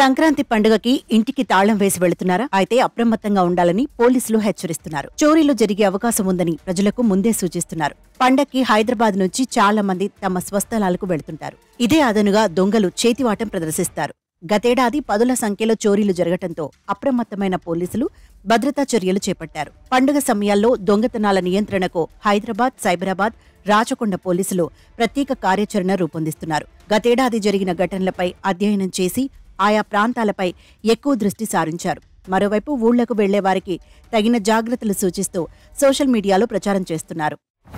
సంక్రాంతి పండుగకి ఇంటికి తాళం వేసి వెళుతున్నారా అయితే అప్రమత్తంగా ఉండాలని పోలీసులు హెచ్చరిస్తున్నారు చోరీలు జరిగే అవకాశం ఉందని ప్రజలకు ముందే సూచిస్తున్నారు పండక్కి హైదరాబాద్ నుంచి చాలా మంది తమ స్వస్థలాలకు వెళుతుంటారు ఇదే అదనుగా దొంగలు చేతివాటం ప్రదర్శిస్తారు గతేడాది పదుల సంఖ్యలో చోరీలు జరగటంతో అప్రమత్తమైన పోలీసులు భద్రతా చర్యలు చేపట్టారు పండుగ సమయాల్లో దొంగతనాల నియంత్రణకు హైదరాబాద్ సైబరాబాద్ రాచకొండ పోలీసులు ప్రత్యేక కార్యాచరణ రూపొందిస్తున్నారు గతేడాది జరిగిన ఘటనలపై అధ్యయనం చేసి ఆయా ప్రాంతాలపై ఎక్కువ దృష్టి సారించారు మరోవైపు ఊళ్లకు వెళ్లే వారికి తగిన జాగ్రత్తలు సూచిస్తూ సోషల్ మీడియాలో ప్రచారం చేస్తున్నారు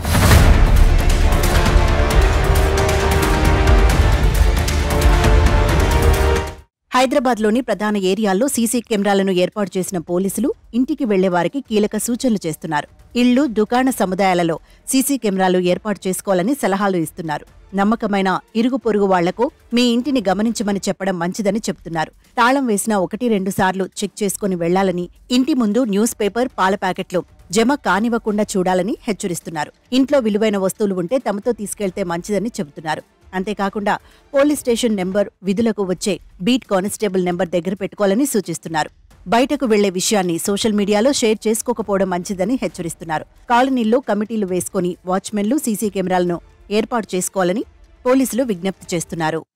హైదరాబాద్లోని ప్రధాన ఏరియాల్లో సీసీ కెమెరాలను ఏర్పాటు చేసిన పోలీసులు ఇంటికి వెళ్లే వారికి కీలక సూచనలు చేస్తున్నారు ఇళ్లు దుకాణ సముదాయాలలో సీసీ కెమెరాలు ఏర్పాటు చేసుకోవాలని సలహాలు ఇస్తున్నారు నమ్మకమైన ఇరుగు పొరుగు వాళ్లకు మీ ఇంటిని గమనించమని చెప్పడం మంచిదని చెబుతున్నారు తాళం వేసిన ఒకటి రెండు సార్లు చెక్ చేసుకుని వెళ్లాలని ఇంటి ముందు న్యూస్ పేపర్ పాల ప్యాకెట్లు జమ కానివ్వకుండా చూడాలని హెచ్చరిస్తున్నారు ఇంట్లో విలువైన వస్తువులు ఉంటే తమతో తీసుకెళ్తే మంచిదని చెబుతున్నారు అంతేకాకుండా పోలీస్ స్టేషన్ నెంబర్ విధులకు వచ్చే బీట్ కానిస్టేబుల్ నెంబర్ దగ్గర పెట్టుకోవాలని సూచిస్తున్నారు బయటకు వెళ్లే విషయాన్ని సోషల్ మీడియాలో షేర్ చేసుకోకపోవడం మంచిదని హెచ్చరిస్తున్నారు కాలనీల్లో కమిటీలు వేసుకుని వాచ్మెన్లు సీసీ కెమెరాలను ఏర్పాటు చేసుకోవాలని పోలీసులు విజ్ఞప్తి చేస్తున్నారు